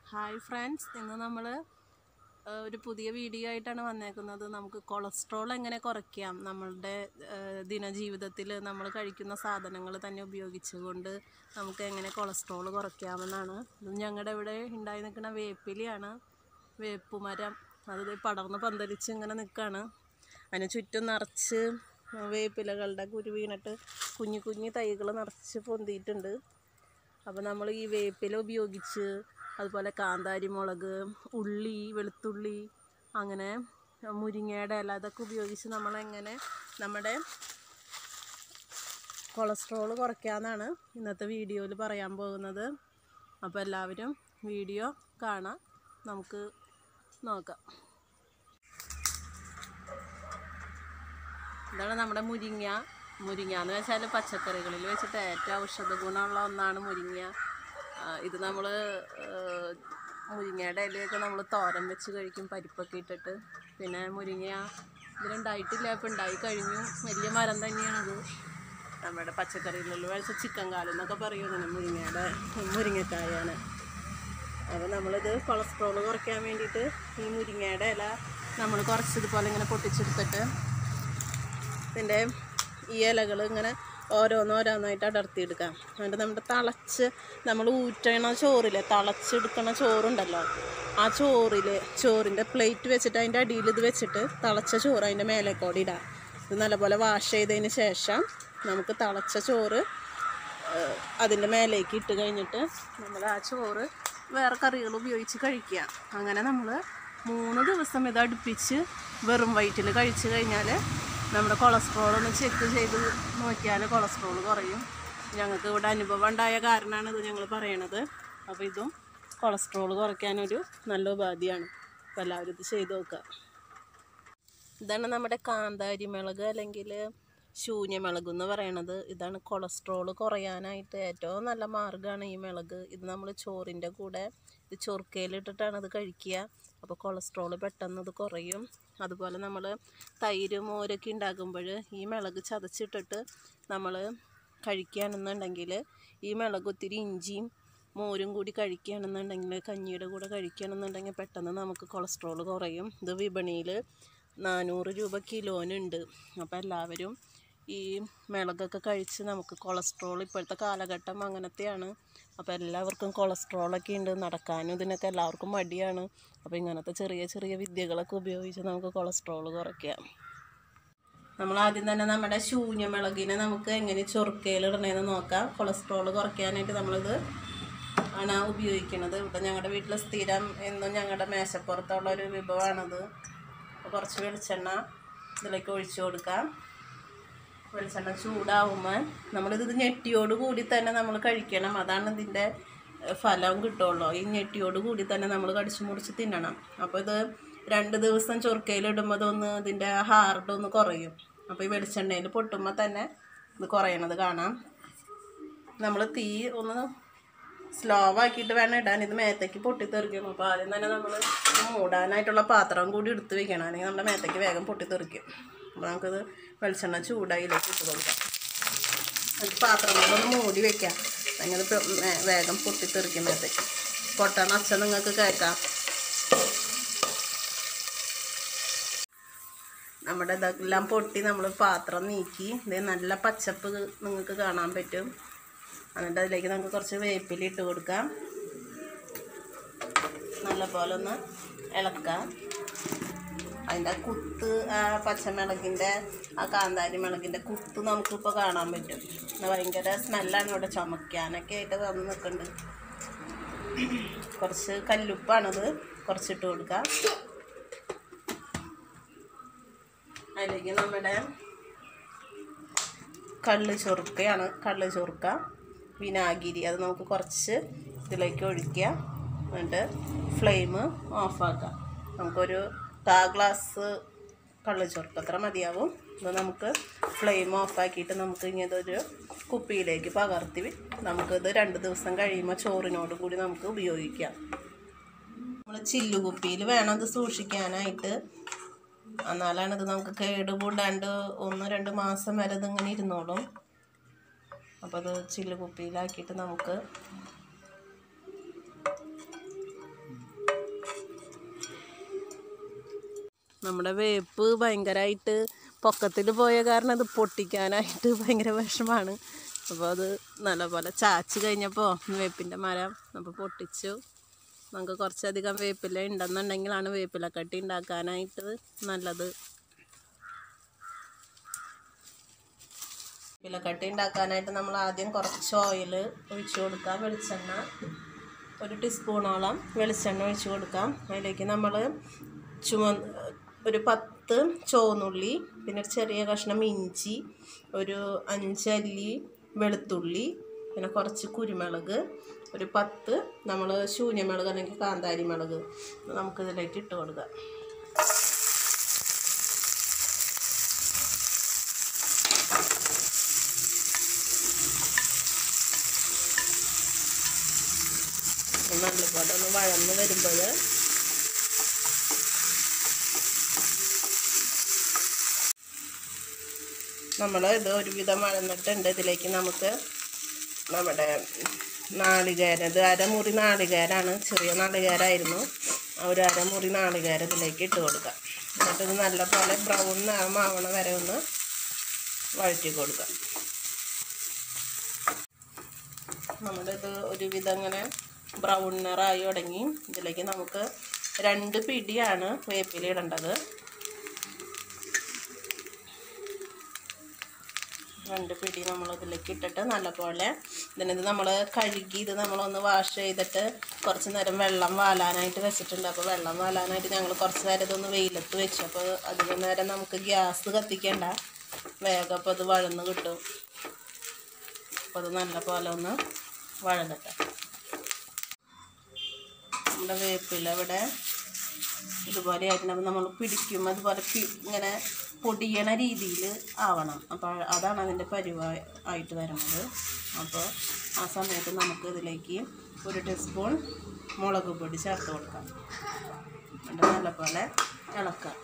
hi friends ഇന്ന് നമ്മൾ ഒരു പുതിയ വീഡിയോ ആയിട്ടാണ് വന്നേക്കുന്നത് നമുക്ക് കൊളസ്ട്രോൾ എങ്ങനെ കുറയ്ക്കാം നമ്മളുടെ ദിനജീവിതത്തിൽ നമ്മൾ കഴിക്കുന്ന സാധനങ്ങൾ തന്നെ ഉപയോഗിച്ചുകൊണ്ട് നമുക്ക് എങ്ങനെ കൊളസ്ട്രോൾ കുറയ്ക്കാമെന്നാണ് ഇത് ഞങ്ങളുടെ ഇവിടെ ഉണ്ടായി നിൽക്കുന്ന വേപ്പിലയാണ് വേപ്പുമരം അത് ദേ പടർന്ന് പന്തലിച്ച് ഇങ്ങനെ നിൽക്കുകയാണ് അതിന് ചുറ്റും നിറച്ച് വേപ്പിലകളുടെ കുരു വീണിട്ട് കുഞ്ഞു കുഞ്ഞു തൈകൾ നിറച്ച് പൊന്തിയിട്ടുണ്ട് അപ്പോൾ നമ്മൾ ഈ വേപ്പില ഉപയോഗിച്ച് അതുപോലെ കാന്താരി മുളക് ഉള്ളി വെളുത്തുള്ളി അങ്ങനെ മുരിങ്ങയുടെ ഇല അതൊക്കെ ഉപയോഗിച്ച് നമ്മളെങ്ങനെ നമ്മുടെ കൊളസ്ട്രോൾ കുറയ്ക്കാമെന്നാണ് ഇന്നത്തെ വീഡിയോയിൽ പറയാൻ പോകുന്നത് അപ്പോൾ എല്ലാവരും വീഡിയോ കാണാം നമുക്ക് നോക്കാം ഇതാണ് നമ്മുടെ മുരിങ്ങ മുരിങ്ങ എന്ന് വെച്ചാൽ പച്ചക്കറികളിൽ വെച്ചിട്ട് ഏറ്റവും ഔഷധ ഗുണമുള്ള ഒന്നാണ് മുരിങ്ങ ആ, ഇത് നമ്മൾ മുരിങ്ങയുടെ ഇലയൊക്കെ നമ്മൾ തോരൻ വെച്ച് കഴിക്കും പരിപ്പൊക്കെ ഇട്ടിട്ട് പിന്നെ മുരിങ്ങ ഇതിലുണ്ടായിട്ടില്ല ഇപ്പം ഉണ്ടായി കഴിഞ്ഞു വലിയ മരം തന്നെയാണിത് നമ്മുടെ പച്ചക്കറികളിൽ വെച്ച ചിക്കൻ കാലം എന്നൊക്കെ പറയും ഇങ്ങനെ മുരിങ്ങയുടെ മുരിങ്ങക്കായാണ് അപ്പോൾ നമ്മളിത് കൊളസ്ട്രോൾ കുറയ്ക്കാൻ വേണ്ടിയിട്ട് ഈ മുരിങ്ങയുടെ ഇല നമ്മൾ കുറച്ച് ഇതുപോലെ ഇങ്ങനെ പൊട്ടിച്ചെടുത്തിട്ട് ഇതിൻ്റെ ഈ ഇലകൾ ഇങ്ങനെ ഓരോന്നോരോന്നായിട്ട് അടർത്തിയെടുക്കാം എന്നിട്ട് നമ്മുടെ തിളച്ച് നമ്മൾ ഊറ്റണ ചോറില്ലേ തിളച്ചെടുക്കണ ചോറുണ്ടല്ലോ ആ ചോറിൽ ചോറിൻ്റെ പ്ലേറ്റ് വെച്ചിട്ട് അതിൻ്റെ അടിയിൽ ഇത് വെച്ചിട്ട് തിളച്ച ചോറ് അതിൻ്റെ മേലേക്കോടെ ഇടാം ഇത് നല്ലപോലെ വാഷ് ചെയ്തതിന് ശേഷം നമുക്ക് തിളച്ച ചോറ് ഏഹ്, അതിൻ്റെ മേലേക്ക് ഇട്ട് കഴിഞ്ഞിട്ട് നമ്മൾ ആ ചോറ് വേറെ കറികൾ ഉപയോഗിച്ച് കഴിക്കുക അങ്ങനെ നമ്മൾ മൂന്ന് ദിവസം ഇത് അടുപ്പിച്ച് വെറും വയറ്റിൽ കഴിച്ചു കഴിഞ്ഞാൽ നമ്മുടെ കൊളസ്ട്രോൾ ഒന്ന് ചെക്ക് ചെയ്ത് നോക്കിയാൽ കൊളസ്ട്രോൾ കുറയും ഞങ്ങൾക്ക് ഇവിടെ അനുഭവം ഉണ്ടായ കാരണമാണ് ഇത് ഞങ്ങൾ പറയണത് അപ്പോൾ ഇതും കൊളസ്ട്രോൾ കുറയ്ക്കാനൊരു നല്ല ഉപാധിയാണ് അപ്പോൾ എല്ലാവരും ഇത് ചെയ്ത് നോക്കുക ഇതാണ് നമ്മുടെ കാന്താരി മുളക് അല്ലെങ്കിൽ ശൂന്യമുളക് എന്ന് പറയണത് ഇതാണ് കൊളസ്ട്രോൾ കുറയാനായിട്ട് ഏറ്റവും നല്ല മാർഗ്ഗമാണ് ഈ മുളക് ഇത് നമ്മൾ ചോറിൻ്റെ കൂടെ ഇത് ചൊറുക്കയിലിട്ടിട്ടാണ് ഇത് കഴിക്കുക അപ്പോൾ കൊളസ്ട്രോൾ പെട്ടെന്ന് ഇത് കുറയും അതുപോലെ നമ്മൾ തൈര് മോരൊക്കെ ഉണ്ടാക്കുമ്പോൾ ഈ മുളക് ചതച്ചിട്ടിട്ട് നമ്മൾ കഴിക്കുകയാണെന്നുണ്ടെങ്കിൽ ഈ മുളക് ഒത്തിരി ഇഞ്ചിയും മോരും കൂടി കഴിക്കുകയാണെന്നുണ്ടെങ്കിൽ കഞ്ഞിയുടെ കൂടെ കഴിക്കുകയാണെന്നുണ്ടെങ്കിൽ പെട്ടെന്ന് നമുക്ക് കൊളസ്ട്രോൾ കുറയും ഇത് വിപണിയിൽ നാനൂറ് രൂപ കിലോനുണ്ട് അപ്പോൾ എല്ലാവരും ഈ മിളകൊക്കെ കഴിച്ച് നമുക്ക് കൊളസ്ട്രോൾ ഇപ്പോഴത്തെ കാലഘട്ടം അങ്ങനത്തെയാണ് അപ്പോൾ എല്ലാവർക്കും കൊളസ്ട്രോളൊക്കെ ഉണ്ട് നടക്കാനും ഇതിനൊക്കെ എല്ലാവർക്കും മടിയാണ് അപ്പോൾ ഇങ്ങനത്തെ ചെറിയ ചെറിയ വിദ്യകളൊക്കെ ഉപയോഗിച്ച് നമുക്ക് കൊളസ്ട്രോൾ കുറയ്ക്കാം നമ്മൾ ആദ്യം തന്നെ നമ്മുടെ ശൂന്യമുളകിനെ നമുക്ക് എങ്ങനെ ചൊറുക്കയിലിടണേന്ന് നോക്കാം കൊളസ്ട്രോൾ കുറയ്ക്കാനായിട്ട് നമ്മളിത് ആണ് ഉപയോഗിക്കുന്നത് ഇവിടെ ഞങ്ങളുടെ വീട്ടിൽ സ്ഥിരം എന്നും ഞങ്ങളുടെ മേശപ്പുറത്തുള്ള ഒരു വിഭവമാണിത് അപ്പോൾ കുറച്ച് വെളിച്ചെണ്ണ ഇതിലേക്ക് ഒഴിച്ചു കൊടുക്കാം വെളിച്ചെണ്ണ ചൂടാവുമ്പോൾ നമ്മളിത് ഇത് ഞെട്ടിയോട് കൂടി തന്നെ നമ്മൾ കഴിക്കണം അതാണ് ഇതിൻ്റെ ഏഹ്, ഫലം കിട്ടുള്ളൂ ഈ ഞെട്ടിയോട് കൂടി തന്നെ നമ്മൾ കടിച്ചു മുറിച്ച് തിന്നണം അപ്പോൾ ഇത് രണ്ട് ദിവസം ചൊറുക്കയിലിടുമ്പോൾ ഇതൊന്ന് ഇതിൻ്റെ ഹാർഡ് ഒന്ന് കുറയും അപ്പോൾ ഈ വെളിച്ചെണ്ണയിൽ പൊട്ടുമ്പോൾ തന്നെ ഇത് കുറയണത് കാണാം നമ്മൾ തീ ഒന്ന് സ്ലോ ആക്കിയിട്ട് വേണം ഇടാൻ ഇത് മേത്തേക്ക് പൊട്ടിത്തെറിക്കും അപ്പോൾ ആദ്യം തന്നെ നമ്മൾ മൂടാനായിട്ടുള്ള പാത്രം കൂടി എടുത്ത് വെക്കണം അല്ലെങ്കിൽ നമ്മുടെ മേത്തേക്ക് വേഗം പൊട്ടിത്തെറിക്കും അപ്പോൾ നമുക്കിത് വെളിച്ചെണ്ണ ചൂടായിലേക്ക് ഇട്ട് കൊടുക്കാം എന്നിട്ട് പാത്രം കൊണ്ടൊന്ന് മൂടി വെക്കാം അങ്ങനെ ഇപ്പം മേ- വേഗം പൊട്ടിത്തെറിക്കും മേത്തേക്ക് പൊട്ടണ അച്ഛ നിങ്ങൾക്ക് കേൾക്കാം നമ്മുടെ ഇതെല്ലാം പൊട്ടി നമ്മൾ പാത്രം നീക്കി ഇത് നല്ല പച്ചപ്പ് നിങ്ങൾക്ക് കാണാൻ പറ്റും എന്നിട്ട് അതിലേക്ക് നമുക്ക് കുറച്ച് വേപ്പില ഇട്ട് കൊടുക്കാം നല്ലപോലെ ഒന്ന് ഇളക്കാം അതിൻ്റെ ആ കുത്ത് ആ പച്ചമുളകിൻ്റെ ആ കാന്താരി മുളകിൻ്റെ കുത്ത് നമുക്കിപ്പോൾ കാണാൻ പറ്റും ഇത് ഭയങ്കര സ്മെല്ലാണ് ഇവിടെ ചുമക്കാനൊക്കെ ആയിട്ട് വന്ന് നിൽക്കുന്നുണ്ട് കുറച്ച് കല്ലുപ്പാണത് കുറച്ചിട്ട് കൊടുക്കാം അതിലേക്ക് നമ്മുടെ കള്ള് ചൊറുക്കയാണ് കള്ള് ചൊറുക്ക വിനാഗിരി അത് നമുക്ക് കുറച്ച് ഇതിലേക്ക് ഒഴിക്കുക എന്നിട്ട് ഫ്ലെയിം ഓഫാക്കാം നമുക്കൊരു കാ ഗ്ലാസ് കള്ള് ചൊറുക്ക അത്ര മതിയാവും ഇത് നമുക്ക് ഫ്ലെയിം ഓഫാക്കിയിട്ട് നമുക്ക് ഇനി ഇതൊരു കുപ്പിയിലേക്ക് പകർത്തി നമുക്കിത് രണ്ട് ദിവസം കഴിയുമ്പോൾ ചോറിനോട് കൂടി നമുക്ക് ഉപയോഗിക്കാം നമ്മൾ ചില്ലുകുപ്പിയിൽ വേണം ഇത് സൂക്ഷിക്കാനായിട്ട് എന്നാലാണ് ഇത് നമുക്ക് കേടുകൂടാണ്ട് ഒന്ന് രണ്ട് മാസം വരെ ഇതിങ്ങനെ ഇരുന്നോളും അപ്പോൾ അത് ചില്ല് കുപ്പിയിലാക്കിയിട്ട് നമുക്ക് നമ്മുടെ വേപ്പ് ഭയങ്കരമായിട്ട് പൊക്കത്തിൽ പോയ കാരണം അത് പൊട്ടിക്കാനായിട്ട് ഭയങ്കര വിഷമാണ് അപ്പോൾ അത് നല്ലപോലെ ചാച്ച് കഴിഞ്ഞപ്പോൾ വേപ്പിൻ്റെ മരം അപ്പോൾ പൊട്ടിച്ചു നമുക്ക് കുറച്ചധികം വേപ്പില ഉണ്ടെന്നുണ്ടെങ്കിലാണ് വേപ്പില കട്ടി ഉണ്ടാക്കാനായിട്ട് നല്ലത് വേപ്പിലക്കട്ടി ഉണ്ടാക്കാനായിട്ട് നമ്മൾ ആദ്യം കുറച്ച് ഓയിൽ ഒഴിച്ചു കൊടുക്കാം വെളിച്ചെണ്ണ ഒരു ടീസ്പൂണോളം വെളിച്ചെണ്ണ ഒഴിച്ചു കൊടുക്കാം അതിലേക്ക് നമ്മൾ ചുമ ഒരു പത്ത് ചുവന്നുള്ളി പിന്നെ ഒരു ചെറിയ കഷ്ണം ഇഞ്ചി ഒരു അഞ്ചല്ലി വെളുത്തുള്ളി പിന്നെ കുറച്ച് കുരുമുളക് ഒരു പത്ത് നമ്മൾ ശൂന്യമുളക് അല്ലെങ്കിൽ കാന്താരി മുളക് നമുക്കിതിലേക്ക് ഇട്ട് കൊടുക്കാം നല്ലപോലെ ഒന്ന് വഴന്ന് വരുമ്പോൾ നമ്മൾ ഇത് ഒരുവിധം വഴന്നിട്ടുണ്ട് ഇതിലേക്ക് നമുക്ക് നമ്മുടെ നാളികേരം ഇത് അരമുറി നാളികേരാണ് ചെറിയ നാളികേരായിരുന്നു ആ ഒരു അരമുറി നാളികേരം ഇതിലേക്ക് ഇട്ട് കൊടുക്കാം എന്നിട്ട് ഇത് നല്ലപോലെ ബ്രൗൺ നിറമാവണ വരെ ഒന്ന് വഴറ്റി കൊടുക്കാം നമ്മളിത് ഒരുവിധം ഇങ്ങനെ ബ്രൗൺ നിറമായി തുടങ്ങി ഇതിലേക്ക് നമുക്ക് രണ്ട് പിടിയാണ് വേപ്പില ഇടേണ്ടത് രണ്ട് പിടി നമ്മൾ ഇതിലേക്ക് ഇട്ടിട്ട് നല്ലപോലെ ഇതിനിത് നമ്മൾ കഴുകി ഇത് നമ്മളൊന്ന് വാഷ് ചെയ്തിട്ട് കുറച്ച് നേരം വെള്ളം വാലാനായിട്ട് വെച്ചിട്ടുണ്ട് അപ്പോൾ വെള്ളം വാലാനായിട്ട് ഞങ്ങൾ കുറച്ച് നേരം ഇതൊന്ന് വെയിലത്ത് വെച്ചു അപ്പോൾ അധികം നേരം നമുക്ക് ഗ്യാസ് കത്തിക്കേണ്ട വേഗം അപ്പോൾ അത് വഴന്ന് കിട്ടും അപ്പോൾ അത് നല്ല പോലെ ഒന്ന് വഴങ്ങട്ടെ നമ്മുടെ വേപ്പില ഇവിടെ ഇതുപോലെ ആയിട്ട് നമ്മൾ പിടിക്കും അതുപോലെ പി- ഇങ്ങനെ പൊടിയണ രീതിയിൽ ആവണം അപ്പോൾ അതാണ് അതിൻ്റെ പരിവാ ആയിട്ട് വരുന്നത് അപ്പോൾ ആ സമയത്ത് നമുക്ക് ഇതിലേക്ക് ഒരു ടീസ്പൂൺ മുളക് പൊടി ചേർത്ത് കൊടുക്കാം എന്നിട്ട് നല്ലപോലെ ഇളക്കാം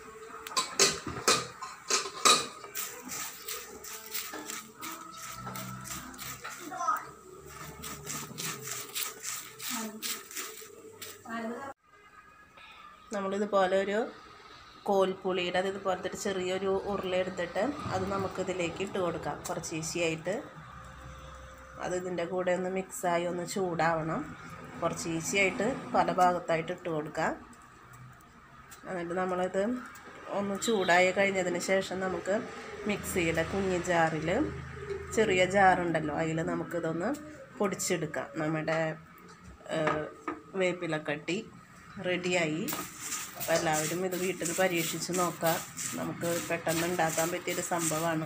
നമ്മളിതുപോലെ ഒരു കോൽപ്പുളിയുടെ അത് ഇതുപോലത്തെ ഒരു ചെറിയൊരു ഉരുള എടുത്തിട്ട് അത് നമുക്ക് ഇതിലേക്ക് ഇട്ട് കൊടുക്കാം കുറച്ച് ഈസിയായിട്ട് അത് ഇതിൻ്റെ കൂടെ ഒന്ന് മിക്സായി ഒന്ന് ചൂടാവണം കുറച്ച് ഈസിയായിട്ട് പല ഭാഗത്തായിട്ട് ഇട്ട് കൊടുക്കാം എന്നിട്ട് നമ്മളിത് ഒന്ന് ചൂടായി കഴിഞ്ഞതിന് ശേഷം നമുക്ക് മിക്സിയുടെ കുഞ്ഞ് ജാറിൽ ചെറിയ ജാറുണ്ടല്ലോ അതിൽ നമുക്കിതൊന്ന് പൊടിച്ചെടുക്കാം നമ്മുടെ ഏഹ്, വേപ്പിലക്കട്ടി റെഡിയായി അപ്പോൾ എല്ലാവരും ഇത് വീട്ടിൽ പരീക്ഷിച്ച് നോക്കാം നമുക്ക് പെട്ടെന്ന് ഉണ്ടാക്കാൻ പറ്റിയൊരു സംഭവമാണ്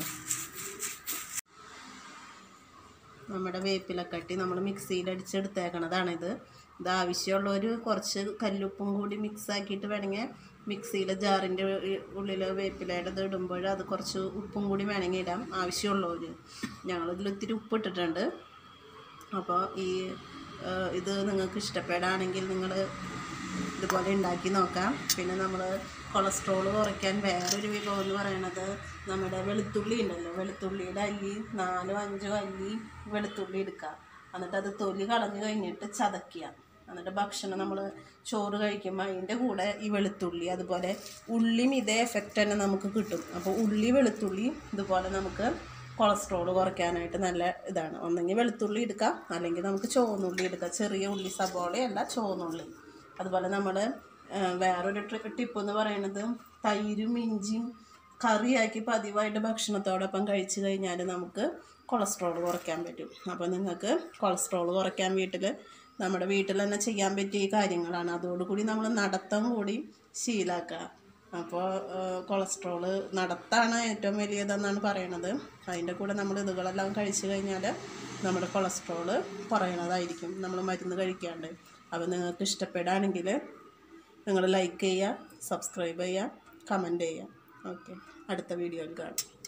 നമ്മുടെ വേപ്പിലക്കട്ടി നമ്മൾ മിക്സിയിൽ അടിച്ചെടുത്തേക്കണതാണിത് ഇത് ആവശ്യമുള്ളവർ കുറച്ച് കല്ലുപ്പും കൂടി മിക്സ് ആക്കിയിട്ട് വേണമെങ്കിൽ മിക്സിയിലെ ജാറിൻ്റെ ഉള്ളിൽ വേപ്പിലയുടെ ഇത് ഇടുമ്പോൾ അത് കുറച്ച് ഉപ്പും കൂടി വേണമെങ്കിൽ ഇടാം ആവശ്യമുള്ളവർ ഞങ്ങളിതിൽ ഒത്തിരി ഉപ്പ് ഇട്ടിട്ടുണ്ട് അപ്പോൾ ഈ ഏഹ്, ഇത് നിങ്ങൾക്ക് ഇഷ്ടപ്പെടുകയാണെങ്കിൽ നിങ്ങൾ ഇതുപോലെ ഉണ്ടാക്കി നോക്കാം പിന്നെ നമ്മൾ കൊളസ്ട്രോൾ കുറയ്ക്കാൻ വേറൊരു വിഭവം എന്ന് പറയണത് നമ്മുടെ വെളുത്തുള്ളി ഉണ്ടല്ലോ വെളുത്തുള്ളിയുടെ അല്ലി നാലോ അഞ്ചോ അല്ലി വെളുത്തുള്ളി എടുക്കുക എന്നിട്ട് അത് തൊലി കളഞ്ഞു കഴിഞ്ഞിട്ട് ചതക്കുക എന്നിട്ട് ഭക്ഷണം നമ്മൾ ചോറ് കഴിക്കുമ്പോൾ അതിൻ്റെ കൂടെ ഈ വെളുത്തുള്ളി അതുപോലെ ഉള്ളിയും ഇതേ എഫക്റ്റ് തന്നെ നമുക്ക് കിട്ടും അപ്പോൾ ഉള്ളി വെളുത്തുള്ളി ഇതുപോലെ നമുക്ക് കൊളസ്ട്രോൾ കുറയ്ക്കാനായിട്ട് നല്ല ഇതാണ് ഒന്നെങ്കിൽ വെളുത്തുള്ളി എടുക്കാം അല്ലെങ്കിൽ നമുക്ക് ചുവന്നുള്ളി എടുക്കാം ചെറിയ ഉള്ളി സബോളയല്ല ചുവന്നുള്ളി അതുപോലെ നമ്മൾ വേറൊരു ട്രി ടിപ്പ് എന്ന് പറയുന്നത് തൈരും ഇഞ്ചിയും കറിയാക്കി പതിവായിട്ട് ഭക്ഷണത്തോടൊപ്പം കഴിച്ചു കഴിഞ്ഞാൽ നമുക്ക് കൊളസ്ട്രോൾ കുറയ്ക്കാൻ പറ്റും അപ്പോൾ നിങ്ങൾക്ക് കൊളസ്ട്രോൾ കുറയ്ക്കാൻ വീട്ടിൽ നമ്മുടെ വീട്ടിൽ തന്നെ ചെയ്യാൻ പറ്റിയ കാര്യങ്ങളാണ് അതോടുകൂടി നമ്മൾ നടത്തം കൂടി ശീലാക്കുക അപ്പോൾ കൊളസ്ട്രോള് നടത്താണ് ഏറ്റവും വലിയതെന്നാണ് പറയണത് അതിൻ്റെ കൂടെ നമ്മൾ ഇതുകളെല്ലാം കഴിച്ചു കഴിഞ്ഞാൽ നമ്മുടെ കൊളസ്ട്രോള് കുറയണതായിരിക്കും നമ്മൾ മരുന്ന് കഴിക്കാണ്ട് അപ്പോൾ നിങ്ങൾക്ക് ഇഷ്ടപ്പെടുകയാണെങ്കിൽ നിങ്ങൾ ലൈക്ക് ചെയ്യുക സബ്സ്ക്രൈബ് ചെയ്യുക കമൻറ്റ് ചെയ്യുക ഓക്കെ അടുത്ത വീഡിയോയിൽ കാണാം